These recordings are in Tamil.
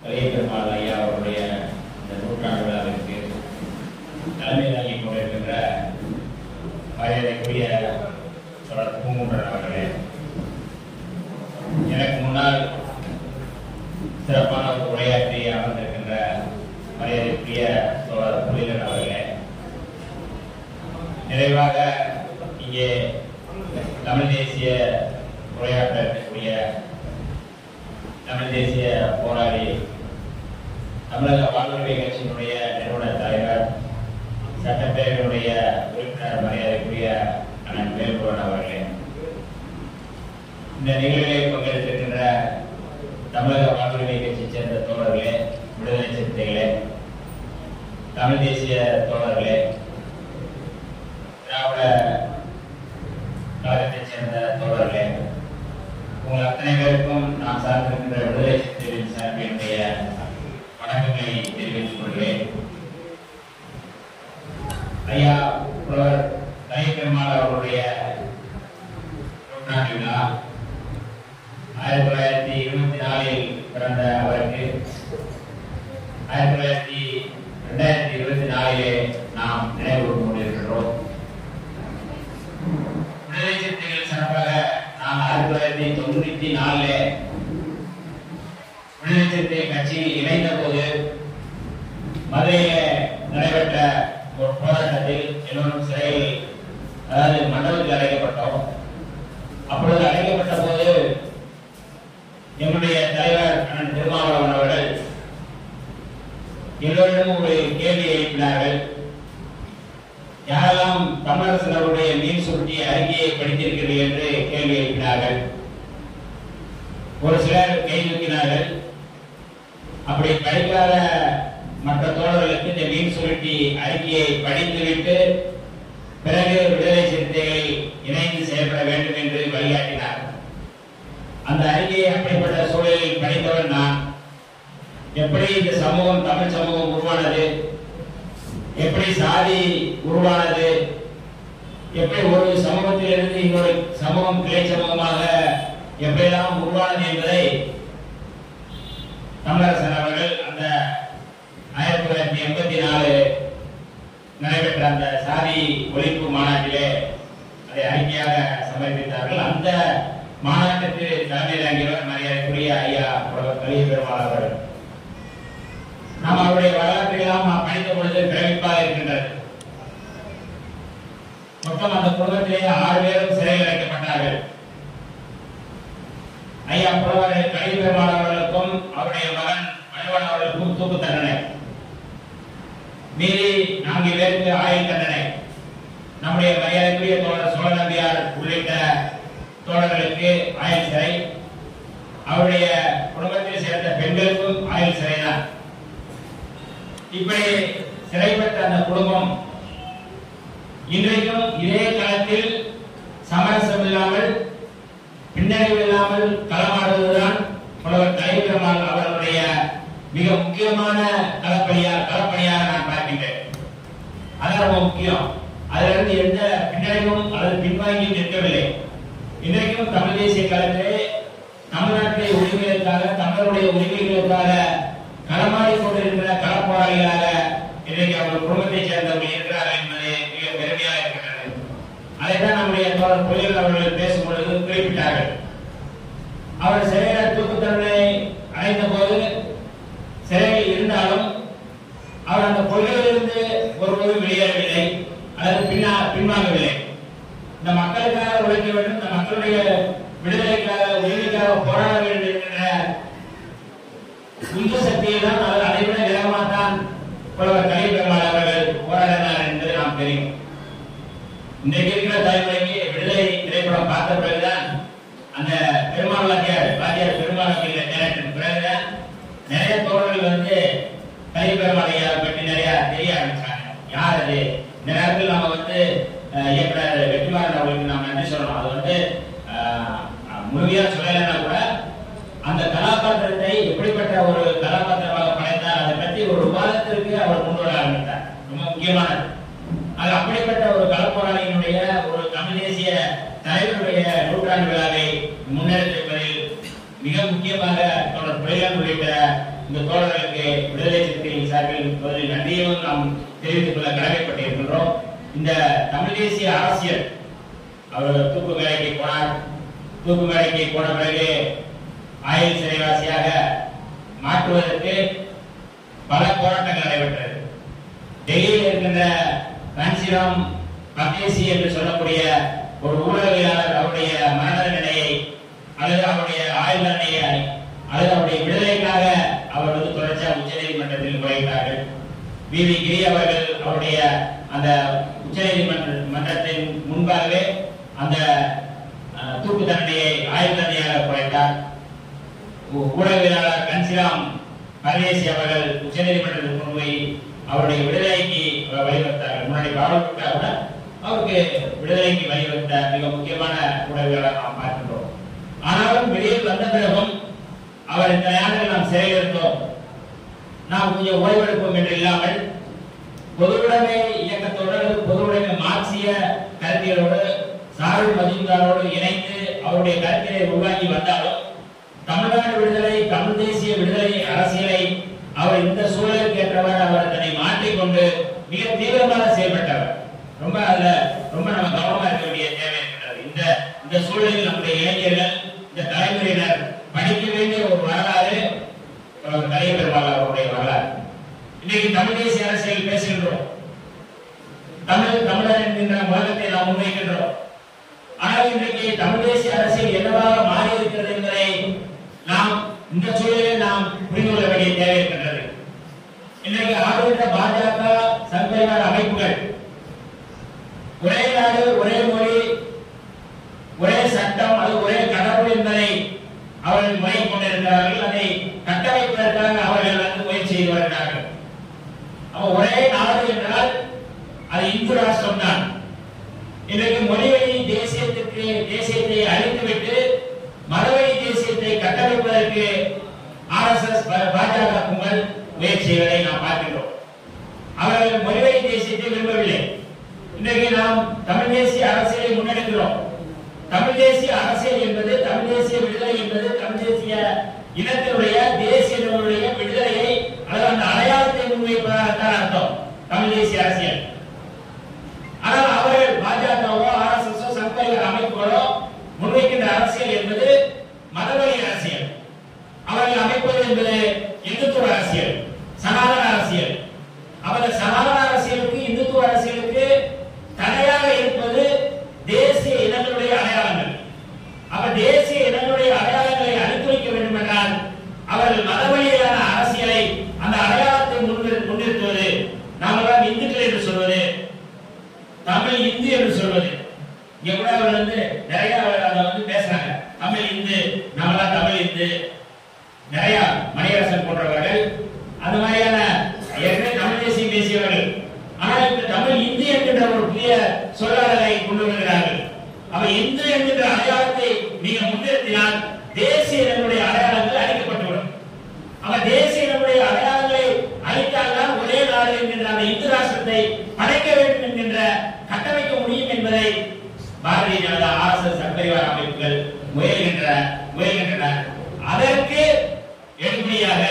பெரிய பெருமாள் ஐயா அவருடைய இந்த நூற்றாண்டு விழாவிற்கு தலைமை தாங்கி கொண்டிருக்கின்ற மரியாதைக்குரிய தொடர் பூங்குன்றன் அவர்களே எனக்கு முன்னால் சிறப்பான ஒரு உரையாற்றி அமர்ந்திருக்கின்ற மரியாதைக்குரிய தோழர் புலிகன் அவர்களே நிறைவாக இங்கே தமிழ் தேசிய உரையாற்ற இருக்கக்கூடிய தமிழ் தேசிய போராளி தமிழக வாழ்வுரிமை கட்சியினுடைய நிறுவன தலைவர் சட்டப்பேரவையினுடைய உறுப்பினர் மரியாதைக்குரிய அண்ணன் வேல்புரன் அவர்களே இந்த நிகழ்வில் பங்கெடுத்திருக்கின்ற தமிழக வாழ்வுரிமை கட்சியை சேர்ந்த தோழர்களே விடுதலை சிறுத்தைகளே தமிழ் தேசிய தோழர்களே திராவிட கழகத்தைச் சேர்ந்த தோழர்களே உங்கள் அத்தனை பேருக்கும் நான் சார்ந்திருக்கின்ற விடுதலை சிறுத்தைகளின் சார்பினுடைய வணக்கங்களை தெரிவித்துக் கொள்கிறேன் ஐயா புலவர் தனி பெருமாள் அவருடைய நூற்றாண்டு விழா ஆயிரத்தி தொள்ளாயிரத்தி இருபத்தி நாலில் பிறந்த அவருக்கு ஆயிரத்தி தொள்ளாயிரத்தி ரெண்டாயிரத்தி இருபத்தி நாலிலே நாம் நினைவு கூர்ந்து கொண்டிருக்கிறோம் விடுதலை சிறுத்தைகள் சார்பாக நான் ஆயிரத்தி தொள்ளாயிரத்தி தொண்ணூத்தி நாலுல விடுதலை சிறுத்தை கட்சியில் இணைந்த போது மதுரையில நடைபெற்ற ஒரு போராட்டத்தில் எல்லோரும் சிறையில் அதாவது மண்டபத்தில் அடைக்கப்பட்டோம் அப்பொழுது அடைக்கப்பட்ட போது எங்களுடைய தலைவர் அண்ணன் திருமாவளவன் அவர்கள் எல்லோரிடமும் ஒரு கேள்வி எழுப்பினார்கள் யாரெல்லாம் தமிழரசன் அவருடைய மீன் சுருட்டி அறிக்கையை படித்திருக்கிறீர்கள் என்று கேள்வி எழுப்பினார்கள் ஒரு சிலர் கை தூக்கினார்கள் அப்படி படிக்காத மற்ற தோழர்களுக்கு இந்த மீன் சுருட்டி அறிக்கையை படித்துவிட்டு பிறகு விடுதலை சிறுத்தைகள் இணைந்து செயல்பட வேண்டும் என்று வழிகாட்டினார் அந்த அறிக்கையை அப்படிப்பட்ட சூழலில் படித்தவன் நான் எப்படி இந்த சமூகம் தமிழ் சமூகம் உருவானது எப்படி சாதி உருவானது எப்படி ஒரு சமூகத்திலிருந்து இன்னொரு சமூகம் கிளை சமூகமாக எப்படியெல்லாம் உருவானது என்பதை தமிழரசன் அவர்கள் அந்த ஆயிரத்தி தொள்ளாயிரத்தி எண்பத்தி நாலு நடைபெற்ற அந்த சாதி ஒழிப்பு மாநாட்டிலே அதை அறிக்கையாக சமர்ப்பித்தார்கள் அந்த மாநாட்டுக்கு தலைமை தாங்கியவர் மரியாதைக்குரிய ஐயா புலவர் கலிய பெருமாள் அவர்கள் நாம் அவருடைய வரலாற்றை எல்லாம் நாம் படித்த பொழுது பிரமிப்பாக இருக்கின்றது மொத்தம் அந்த குடும்பத்திலே ஆறு பேரும் சிறையில் அடைக்கப்பட்டார்கள் ஐயா புலவர் கலிய பெருமாள் அவர்களுக்கும் அவருடைய மகன் மணிவன் அவர்களுக்கும் தூக்கு தண்டனை மீறி நான்கு பேருக்கு ஆயுள் தண்டனை நம்முடைய மரியாதைக்குரிய தோழர் சோழ நம்பியார் உள்ளிட்ட தோழர்களுக்கு ஆயுள் சிறை அவருடைய குடும்பத்தில் சேர்ந்த பெண்களுக்கும் ஆயுள் சிறைதான் இப்படி சிறைப்பட்ட அந்த குடும்பம் இன்றைக்கும் இதே களத்தில் சமரசம் இல்லாமல் பின்னடைவு இல்லாமல் களமாடுவதுதான் புலவர் தலைவிரமால் அவர்களுடைய மிக முக்கியமான களப்பணியார் களப்பணியாக நான் பார்க்கின்றேன் அதான் ரொம்ப முக்கியம் அதிலிருந்து எந்த பின்னடைவும் அல்லது பின்வாங்கியும் நிற்கவில்லை இன்றைக்கும் தமிழ் தேசிய களத்திலே தமிழ்நாட்டிலே உரிமைகளுக்காக தமிழருடைய உரிமைகளுக்காக களமாடி கொண்டிருக்கிற களப்போராளிகளாக இன்றைக்கு அவர் குடும்பத்தைச் சேர்ந்தவர்கள் இருக்கிறார்கள் என்பது மிக பெருமையாக இருக்கின்றது அதைத்தான் நம்முடைய தோழர் புலிகள் அவர்கள் பேசும் பொழுது குறிப்பிட்டார்கள் அவர் சிறையில் தூக்கு தண்டனை அடைந்த போது சிறையில் இருந்தாலும் அவர் அந்த கொள்கையிலிருந்து ஒருபோதும் வெளியேறவில்லை அல்லது பின்னா பின்வாங்கவில்லை இந்த மக்களுக்காக உழைக்க வேண்டும் இந்த மக்களுடைய விடுதலைக்காக உரிமைக்காக போராட வேண்டும் என்கிற உந்து சக்தியை தான் அவர் அதைவிட வேகமாக தான் புலவர் கலிய பெருமாள் அவர்கள் போராடினார் என்பது நாம் தெரியும் இன்றைக்கு இருக்கிற தலைமுறைக்கு விடுதலை திரைப்படம் பார்த்த பிறகுதான் அந்த பெருமாள் வாத்தியார் வாத்தியார் பெருமாள் கேரக்டர் பிறகுதான் நிறைய தோழர்கள் வந்து கலிய பெருமாள் ஐயா பற்றி நிறைய தெரிய ஆரம்பிச்சாங்க யார் அது இந்த நேரத்தில் நம்ம வந்து அஹ், இயக்குனர் வெற்றிமாறன் அவர்களுக்கு நாம் நன்றி சொல்லணும் அது வந்து அஹ், முழுமையா சொல்லலைன்னா கூட அந்த கதாபாத்திரத்தை எப்படிப்பட்ட ஒரு கதாபாத்திரமாக படைத்தார் அதை பற்றி ஒரு விவாதத்திற்கு அவர் கொண்டு வர ஆரம்பித்தார் ரொம்ப முக்கியமானது அது அப்படிப்பட்ட ஒரு களப்போராளியினுடைய ஒரு தமிழ் தேசிய தலைவருடைய நூற்றாண்டு விழாவை முன்னெடுத்திருப்பதில் மிக முக்கியமாக தொடர் புலிகள் உள்ளிட்ட இந்த தோழர்களுக்கு விடுதலை சிறுத்தைகளின் சார்பில் முதலில் நன்றியும் நாம் தெரிவித்துக் கொள்ள கடமைப்பட்டிருக்கின்றோம் இந்த தமிழ் தேசிய அரசியல் அவர் தூக்கு வேலைக்கு போனார் தூக்கு வேலைக்கு போன பிறகு ஆயுள் சிறைவாசியாக மாற்றுவதற்கு பல போராட்டங்கள் நடைபெற்றது டெல்லியில் இருக்கின்ற காஞ்சிராம் பத்தேசி என்று சொல்லக்கூடிய ஒரு ஊடகவியலாளர் அவருடைய மரண தண்டனையை அல்லது அவருடைய ஆயுள் தண்டனையை அல்லது அவருடைய விடுதலைக்காக அவர் வந்து தொடர்ச்சியாக உச்சநீதிமன்றத்தில் முறையிட்டார்கள் வி வி கிரி அவர்கள் அவருடைய அந்த உச்சநீதிமன்ற மன்றத்தின் முன்பாகவே அந்த அஹ், தூக்கு தண்டனையை ஆயுள் தண்டனையாக குறைத்தார் ஊ- ஊடகவியலாளர் கன்சிராம் பரதேசி அவர்கள் உச்சநீதிமன்றத்தில் கொண்டு போய் அவருடைய விடுதலைக்கு அவர் வழிவகுத்தார்கள் முன்னாடி காவல் விட்டா கூட அவருக்கு விடுதலைக்கு வழிவகுத்த மிக முக்கியமான ஊடகவியலாளர் நாம் பார்க்கின்றோம் ஆனாலும் வெளியில் வந்த பிறகும் அவர் இந்த ஆண்டுகள் நாம் சிறையில் இருந்தோம் நாம் கொஞ்சம் ஓய்வெடுப்போம் என்று இல்லாமல் பொதுவுடைமை இயக்கத்தோடு பொதுவுடைமை மார்க்சிய கருத்தியலோடு சாருல் மஜும்தாரோடு இணைந்து அவருடைய கருத்தியை உருவாக்கி வந்தாலும் தமிழ்நாடு விடுதலை தமிழ் தேசிய விடுதலை அரசியலை அவர் இந்த சூழலுக்கு ஏற்றவர் அவர் தன்னை மாற்றிக்கொண்டு மிக தீவிரமாக செயல்பட்டவர் ரொம்ப அதுல ரொம்ப நம்ம கவனமா இருக்க வேண்டிய தேவை இருக்கிறது இந்த இந்த சூழலில் நம்முடைய இளைஞர்கள் இந்த தலைமுறையினர் படிக்க வேண்டிய ஒரு வரலாறு அஹ், கலிய பெருமாள் அவருடைய வரலாறு இன்னைக்கு தமிழ் தேசிய அரசியல் பேசுகின்றோம் தமிழ் தமிழர் என்கின்ற முழக்கத்தை நாம் முன்வைக்கின்றோம் ஆனால் இன்றைக்கு தமிழ் தேசிய அரசியல் என்னவாக மாறி இருக்கிறது என்பதை நாம் இந்த சூழலில் நாம் புரிந்து கொள்ள வேண்டிய தேவை இருக்கின்றது இன்றைக்கு ஆளுகின்ற பாஜக சங்கரிவார அமைப்புகள் ஒரே நாடு ஒரே மொழி ஒரே சட்டம் அது ஒரே கடவுள் என்பதை அவர்கள் முறை கொண்டிருக்கிறார்கள் அதை கட்டமைப்பதற்காக அவர்கள் வந்து முயற்சி செய்து வருகிறார்கள் அப்ப ஒரே நாடு என்றால் அது இந்து ராஷ்டிரம் தான் இன்றைக்கு மொழிவழி தேசியத்திற்கு தேசியத்தை அழித்துவிட்டு மதவழி தேசியத்தை கட்டமைப்பதற்கு ஆர்எஸ்எஸ் பாஜக கும்பல் முயற்சி செய்வதை நாம் பார்க்கின்றோம் அவர்கள் மொழிவழி தேசியத்தை விரும்பவில்லை இன்றைக்கு நாம் தமிழ் தேசிய அரசியலை முன்னெடுக்கிறோம் தமிழ் தேசிய அரசியல் என்பது தமிழ் தேசிய விடுதலை என்பது தமிழ் தேசிய இனத்தினுடைய தேசியனுடைய விடுதலையை அல்லது அந்த அடையாளத்தை முன்வைப்பதாகத்தான் அர்த்தம் தமிழ் தேசிய அரசியல் ஆனால் அவர்கள் பாஜகவோ ஆர்எஸ்எஸ் சங்கரிகர் அமைப்புகளோ முன்வைக்கின்ற அரசியல் என்பது மதவழி அரசியல் அவர்கள் அமைப்பது என்பது இந்துத்துவ அரசியல் சனாதன அரசியல் அவர் சனாதன அரசியலுக்கு இந்துத்துவ அரசியலுக்கு தடையாக இருப்பது தேசிய இனங்களுடைய அடையாளங்கள் அப்ப தேசிய இனங்களுடைய அடையாளங்களை அழித்துரைக்க வேண்டும் என்றால் அவர்கள் மதவழியான அரசியலை அந்த அடையாளத்தை முன்னிறு- முன்னிறுத்துவது நாமெல்லாம் இந்துக்கள் என்று சொல்வது தமிழ் இந்து என்று சொல்வது இங்க கூட அவர் வந்து நிறைய அதை வந்து பேசுறாங்க தமிழ் இந்து நம்மளாம் தமிழ் இந்து நிறைய மணியரசன் போன்றவர்கள் அந்த மாதிரியான ஏற்கனவே தமிழ் தேசியம் பேசியவர்கள் ஆனால் இந்த தமிழ் இந்து என்கின்ற ஒரு புதிய சொல்லாடலை கொண்டு வருகிறார்கள் அவ இந்து என்கின்ற அடையாளத்தை நீங்க முன்னிறுத்தினால் தேசிய இனங்களுடைய அடையாளங்கள் அழிக்கப்பட்டுவிடும் அவ தேசிய இனங்களுடைய அடையாளங்களை அழித்தால்தான் ஒரே நாடு என்கின்ற அந்த இந்து ராஷ்டிரத்தை படைக்க வேண்டும் என்கின்ற கட்டமைக்க முடியும் என்பதை பாரதிய ஜனதா ஆர்எஸ்எஸ் சங்கரிவார அமைப்புகள் முயல்கின்ற முயல்கின்றன அதற்கு எடுபடியாக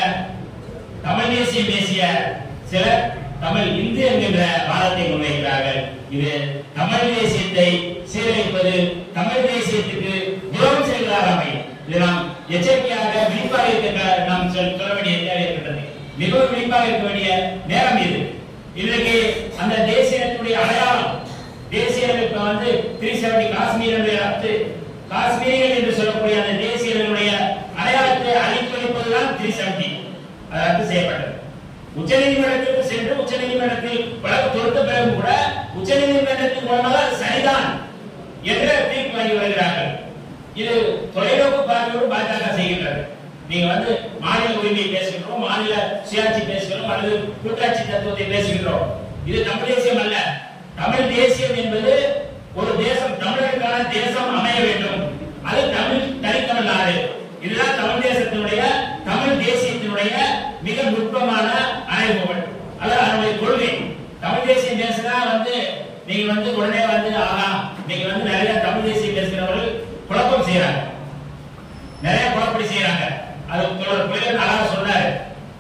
தமிழ் தேசியம் பேசிய சிலர் தமிழ் இந்து என்கின்ற வாதத்தை முன்வைக்கிறார்கள் இது தமிழ் தேசியத்தை சீரழிப்பது தமிழ் தேசியத்துக்கு துரோகம் செய்வதாக அமையும் இது நாம் எச்சரிக்கையாக விழிப்பாக இருக்க நாம் சொல்- சொல்ல வேண்டிய தேவை இருக்கின்றது மிகவும் விழிப்பாக இருக்க வேண்டிய நேரம் இது இன்றைக்கு அந்த தேசியத்தினுடைய அடையாளம் தேசியர்கள் இப்ப வந்து த்ரீ செவன்டி காஷ்மீருடைய ரத்து காஷ்மீரிகள் என்று சொல்லக்கூடிய அந்த தேசியர்களுடைய அடையாளத்தை அழித்தொழிப்பதுதான் த்ரீ செவன்டி அது ரத்து செய்யப்பட்டது உச்சநீதிமன்றத்திற்கு சென்று உச்சநீதிமன்றத்தில் வழக்கு தொடுத்த பிறகு கூட உச்சநீதிமன்றத்தின் மூலமாக அது சரிதான் என்ற தீர்ப்பு வாங்கி வருகிறார்கள் இது தொலைநோக்கு பார்வையோடு பாஜக செய்கின்றது நீங்க வந்து மாநில உரிமையை பேசுகின்றோம் மாநில சுயாட்சி பேசுகிறோம் அல்லது கூட்டாட்சி தத்துவத்தை பேசுகின்றோம் இது தமிழ் தேசியம் அல்ல தமிழ் தேசியம் என்பது ஒரு தேசம் தமிழருக்கான தேசம் அமைய வேண்டும் அது தமிழ் தனித்தமிழ் நாடு இதுதான் தமிழ் தேசத்தினுடைய தமிழ் தேசியத்தினுடைய மிக நுட்பமான அறைகூவல் அதாவது அதனுடைய கொள்கை தமிழ் தேசியம் பேசினா வந்து நீங்க வந்து உடனே வந்து ஆஹா நீங்க வந்து நிறைய தமிழ் தேசியம் பேசுகிறவர்கள் குழப்பம் செய்யறாங்க நிறைய குழப்படி செய்யறாங்க அது தொடர் புலிகள் அழகா சொன்னாரு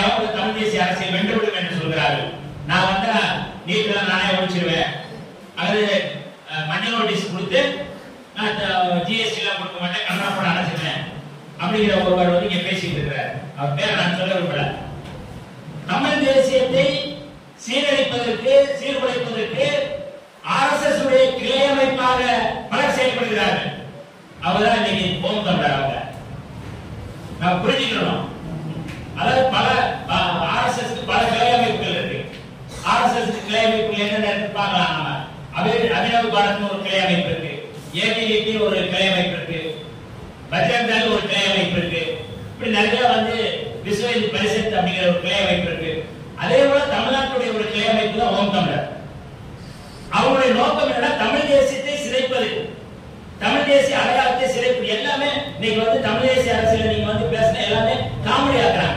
அவங்க தமிழ் தேசிய அரசியல் வென்றுவிடும் என்று சொல்கிறார்கள் நான் வந்தா நீட்ல நானே ஒழிச்சிருவேன் அல்லது அஹ், மஞ்சள் நோட்டீஸ் கொடுத்து நான் ஜிஎஸ்டி எல்லாம் கொடுக்க மாட்டேன் கண்ணா போட அடைச்சிருவேன் அப்படிங்கிற ஒருவர் வந்து இங்க பேசிட்டு இருக்கிறார் அவர் பேரை நான் சொல்ல விரும்பல தமிழ் தேசியத்தை சீரழிப்பதற்கு சீர்குலைப்பதற்கு ஆர்எஸ்எஸ் உடைய கிளை அமைப்பாக பலர் செயல்படுகிறார்கள் அவர்தான் இன்னைக்கு போம் தமிழர் அவங்க நாம் புரிஞ்சுக்கணும் அதாவது பல ஆர்எஸ்எஸ் பல கிளை அமைப்புகள் இருக்கு ஆர்எஸ்எஸ் கிளை அமைப்புகள் என்னென்ன இருக்கு பார்க்கலாம் நாம அபி- அபினவ் பாரத்னு ஒரு கிளை அமைப்பு இருக்கு ஏபிவிபி ஒரு கிளை அமைப்பு இருக்கு பஜ்ரங் தள் ஒரு கிளை அமைப்பு இருக்கு இப்படி நிறைய வந்து விஸ்வ இந்து பரிஷத் அப்படிங்கிற ஒரு கிளை அமைப்பு இருக்கு அதே போல தமிழ்நாட்டுடைய ஒரு கிளை அமைப்பு தான் ஓம் தமிழர் அவங்களுடைய நோக்கம் என்னன்னா தமிழ் தேசியத்தை சிதைப்பது தமிழ் தேசிய அடையாளத்தை சிதைப்பது எல்லாமே இன்னைக்கு வந்து தமிழ் தேசிய அரசியல நீங்க வந்து பேசின எல்லாமே காமெடி ஆக்குறாங்க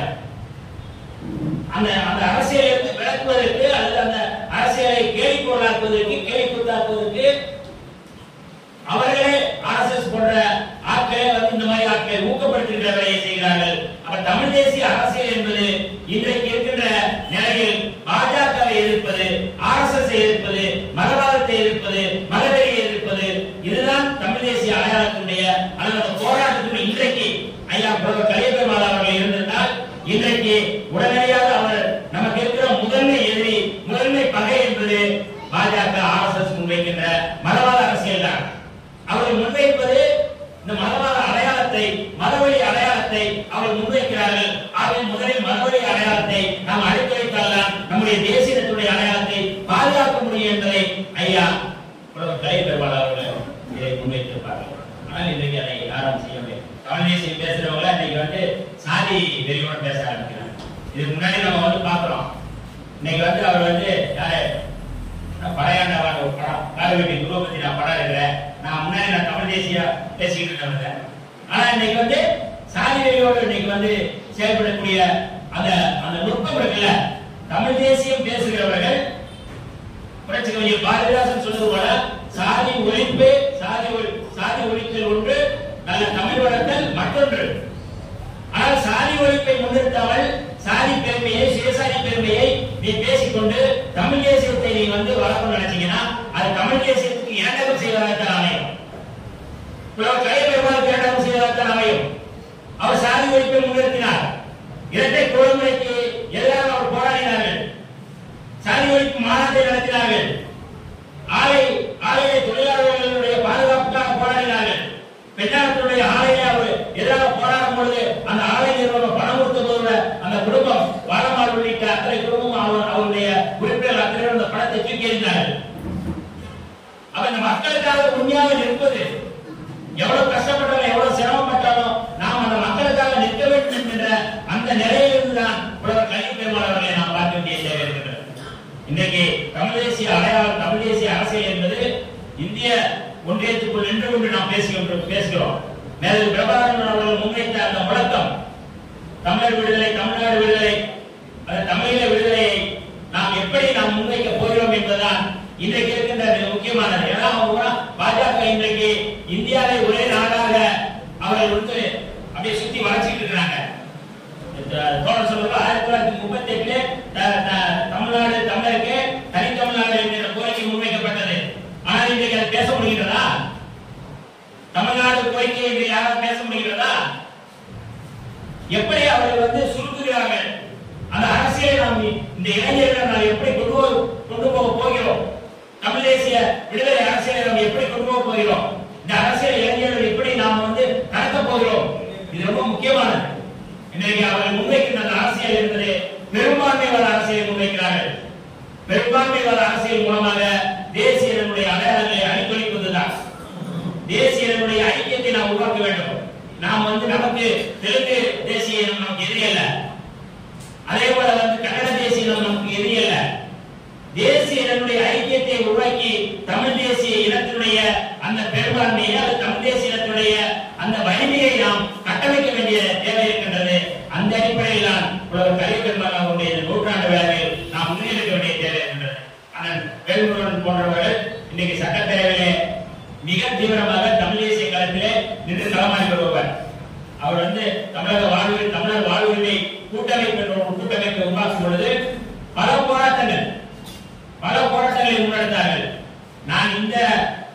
அந்த அந்த அரசியலை வந்து விளக்குவதற்கு அல்லது அந்த அரசியலை கேலி பொருளாக்குவதற்கு கேலி கூத்தாக்குவதற்கு அவர்களே ஆர்எஸ்எஸ் போன்ற ஆட்களை வந்து இந்த மாதிரி ஆட்களை ஊக்கப்படுத்துகின்ற வேலையை செய்கிறார்கள் அப்ப தமிழ் தேசிய அரசியல் என்பது இன்றைக்கு இருக்கின்ற நிலையில் பாஜகவை எதிர்ப்பது ஆர்எஸ்எஸ் எதிர்ப்பது மதவாதத்தை எதிர்ப்பது மதவெறியை எதிர்ப்பது இதுதான் தமிழ் தேசிய அடையாளத்தினுடைய அல்லது அந்த போராட்டத்தினுடைய இன்றைக்கு ஐயா புலவர் கலியபெருமாள் அவர்கள் இருந்திருந்தால் இன்றைக்கு உடனடியாக அவர் நமக்கு இருக்கிற முதன்மை எதிரி முதன்மை பகை என்பது பாஜக ஆர்எஸ்எஸ் முன்வைக்கின்ற மதவாத அரசியல் தான் அவர்கள் முன்வைப்பது இந்த மதவாத அடையாளத்தை மதவழி அடையாளத்தை அவர்கள் முன்வைக்கிறார்கள் ஆகவே முதலில் மதவழி அடையாளத்தை நாம் அழித்து வைத்தால்தான் நம்முடைய தேசியத்துடைய அடையாளத்தை பாதுகாக்க முடியும் என்பதை ஐயா புலவர் கலை பெருமாள் அவர்கள் இதை முன்வைத்திருப்பார்கள் ஆனால் இன்றைக்கு அதை யாரும் செய்யவில்லை தமிழ் தேசியம் பேசுறவங்க இன்னைக்கு வந்து சாதி வெறியோட பேச ஆரம்பிக்கிறாங்க இதுக்கு முன்னாடி நம்ம வந்து பார்க்கிறோம் இன்னைக்கு வந்து அவர் வந்து யாரு படையாண்டவான ஒரு படம் காலவெட்டி துருவபதி நான் படம் இருக்கிறேன் நான் முன்னாடி நான் தமிழ் தேசிய பேசிக்கிட்டு இருந்தேன் ஆனா இன்னைக்கு வந்து சாதி வெறியோடு இன்னைக்கு வந்து செயல்படக்கூடிய அந்த அந்த நுட்பம் இருக்குல்ல தமிழ் தேசியம் பேசுகிறவர்கள் புரட்சி கவிஞர் பாரதிதாசன் சொன்னது போல சாதி ஒழிப்பு சாதி ஒழி- சாதி ஒழித்தல் ஒன்று நல்ல தமிழ் வளர்த்தல் மற்றொன்று ஆனால் சாதி ஒழிப்பை முன்னிறுத்தாமல் சாதி பெருமையை சுயசாதி பெருமையை நீ பேசிக்கொண்டு தமிழ் தேசியத்தை நீ வந்து வளர்க்கணும் நினைச்சீங்கன்னா அது தமிழ் தேசியத்துக்கு இரண்டகம் செய்வதாகத்தான் அமையும் புலவர் கலை பெருமாளுக்கு இரண்டகம் செய்வதாகத்தான் அமையும் அவர் சாதி ஒழிப்பை முன்னிறுத்தினார் இரட்டை குழுமுறைக்கு எதிராக அவர் போராடினார்கள் சாதி ஒழிப்பு மாநாட்டை நடத்தினார்கள் ஆலை ஆலையை தொழிலாளர்களுடைய பாதுகாப்புக்காக போராடினார்கள் பெண்ணாளர்களுடைய ஆலையை அவர் எதிராக போராடும் பொழுது அந்த ஆலை நிறுவனம் பணம் கொடுத்த போது அந்த குடும்பம் வாழமாறு உள்ளிட்ட அத்தனை குடும்பம் அவர் அவருடைய உறுப்பினர்கள் அத்தனை பேரும் அந்த பணத்தை தூக்கி எறிந்தார்கள் அப்ப இந்த மக்களுக்காக உண்மையாக நிற்பது எவ்வளவு கஷ்டப்பட்டாலும் எவ்வளவு சிரமப்பட்டாலும் நாம் அந்த மக்களுக்காக நிற்க வேண்டும் என்கின்ற அந்த நிலையிலிருந்து தான் புலவர் கல்வி பெருமாள் அவர்களை நாம் பார்க்க வேண்டிய தேவை இருக்கிறது இன்றைக்கு தமிழ் தேசிய அடையாளம் தமிழ் தேசிய அரசியல் என்பது இந்திய ஒன்றியத்துக்குள் நின்று கொண்டு நாம் பேசுகின்றோம் பேசுகிறோம் மேலும் பிரபாகரன் அவர்கள் முன்வைத்த அந்த முழக்கம் தமிழர் விடுதலை தமிழ்நாடு விடுதலை அந்த தமிழீழ விடுதலையை நாம் எப்படி நாம் முன்வைக்க போகிறோம் என்பதுதான் இன்றைக்கு இருக்கின்ற மிக முக்கியமானது ஏன்னா அவங்க கூட பாஜக இன்றைக்கு இந்தியாவை ஒரே நாடாக அவர்கள் வந்து அப்படியே சுத்தி வளைச்சிட்டு இருக்கிறாங்க தோழர் சொல்றது ஆயிரத்தி தொள்ளாயிரத்தி முப்பத்தி எட்டுல தமிழ்நாடு தமிழருக்கு தனி தமிழ்நாடு என்கிற கோரிக்கை முன்வைக்கப்பட்டது ஆனால் இன்றைக்கு அது பேச முடிகிறதா தமிழ்நாடு கோரிக்கை என்று யாராவது பேச முடிகிறதா எப்படி அவர்கள் வந்து சுருக்குகிறார்கள் அந்த அரசியலை நாம் இந்த இளைஞர்கள் நாம் எப்படி கொண்டு போ- கொண்டு போக போகிறோம் தமிழ் தேசிய விடுதலை அரசியலை நாம் எப்படி கொண்டு போக போகிறோம் இந்த அரசியல் இளைஞர்கள் எப்படி நாம் வந்து கடத்த போகிறோம் இது ரொம்ப முக்கியமானது இன்றைக்கு அவர்கள் முன்வைக்கின்ற அந்த அரசியல் என்பது பெரும்பான்மைவாத அரசியலை முன்வைக்கிறார்கள் பெரும்பான்மைவாத அரசியல் மூலமாக தேசியனுடைய அடையாளங்களை அழித்தொழிப்பதுதான் தேசியனுடைய ஐக்கியத்தை நாம் உருவாக்க வேண்டும் நாம் வந்து நமக்கு தெலுங்கு தேசிய இனம் நமக்கு எதிரி அல்ல அதே போல வந்து கன்னட தேசிய இனம் நமக்கு எதிரி அல்ல தேசிய இனத்துடைய ஐக்கியத்தை உருவாக்கி தமிழ் தேசிய இனத்தினுடைய அந்த பெரும்பான்மையை அல்லது தமிழ் தேசிய இனத்துடைய அந்த வலிமையை நாம் கட்டமைக்க வேண்டிய தேவை இருக்கின்றது அந்த அடிப்படையில் தான் புலவர் கலிபெருமாள் அவருடைய இந்த நூற்றாண்டு விழாவில் நாம் முன்னெடுக்க வேண்டிய தேவை இருக்கின்றது ஆனால் வேல்முருகன் போன்றவர்கள் இன்னைக்கு சட்டப்பேரவையிலே மிக தீவிரமாக தமிழ் தேசிய களத்திலே நின்று களமாடி வருபவர் அவர் வந்து தமிழக வாழ்வு தமிழர் வாழ்வுரிமை கூட்டமைப்பு என்ற ஒரு கூட்டமைப்பு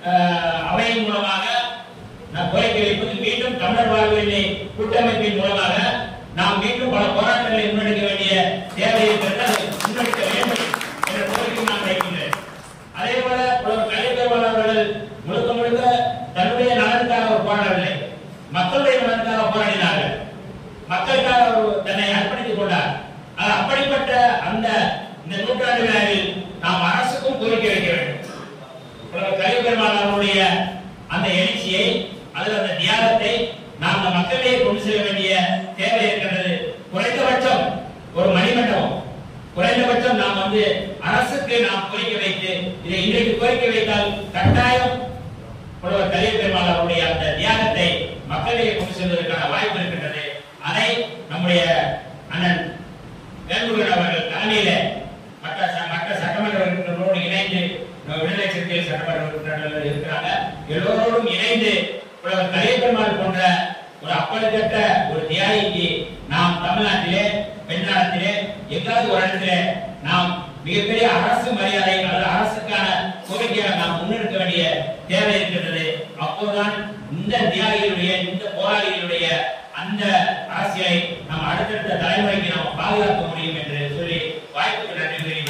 அஹ், அவையின் மூலமாக நான் கோரிக்கை வைப்பது மீண்டும் தமிழர் வாழ்வினை கூட்டமைப்பின் மூலமாக நாம் மீண்டும் பல போராட்டங்களை முன்னெடுக்க வேண்டிய தேவை இருக்கிறது அதை முன்னெடுக்க வேண்டும் என்ற கோரிக்கை நான் வைக்கின்றேன் அதே போல புலவர் கலைப்பெருமாள் அவர்கள் முழுக்க முழுக்க தன்னுடைய நலனுக்காக அவர் போராடவில்லை மக்களுடைய நலனுக்காக போராடினார்கள் மக்களுக்காக அவர் தன்னை அர்ப்பணித்துக் கொண்டார் ஆக அப்படிப்பட்ட அந்த இந்த நூற்றாண்டு விழாவில் நாம் அரசுக்கும் கோரிக்கை வைக்க வேண்டும் புலவர் கலைப்பெருமாள் அவருடைய அந்த எழுச்சியை அல்லது அந்த தியாகத்தை நாம் அந்த மக்களிடையே கொண்டு செல்ல வேண்டிய தேவை இருக்கிறது குறைந்தபட்சம் ஒரு மணிமண்டபம் குறைந்தபட்சம் நாம் வந்து அரசுக்கு நாம் கோரிக்கை வைத்து இதை இன்றைக்கு கோரிக்கை வைத்தால் கட்டாயம் புலவர் கலிய பெருமாள் அவருடைய அந்த தியாகத்தை மக்களிடையே கொண்டு செல்வதற்கான வாய்ப்பு இருக்கின்றது அதை நம்முடைய அண்ணன் வேல்முருகன் அவர்கள் தலைமையில மற்ற ச- மற்ற சட்டமன்ற உறுப்பினர்களோடு இணைந்து நம்ம விடுதலை சிறுத்தைகள் சட்டமன்ற உறுப்பினர்கள் இருக்கிறாங்க எல்லோரோடும் இணைந்து புலவர் கலிய பெருமாள் போன்ற ஒரு அப்பழுக்கற்ற ஒரு தியாகிக்கு நாம் தமிழ்நாட்டிலே பெண்ணாளத்திலே எங்காவது ஒரு இடத்திலே நாம் மிகப்பெரிய அரசு மரியாதை அல்லது அரசுக்கான கோரிக்கையை நாம் முன்னெடுக்க வேண்டிய தேவை இருக்கின்றது அப்போதுதான் இந்த தியாகிகளுடைய இந்த போராளிகளுடைய அந்த அரசியலை நாம் அடுத்தடுத்த தலைமுறைக்கு நாம் பாதுகாக்க முடியும் என்று சொல்லி வாய்ப்புக்கு நன்றி கூறி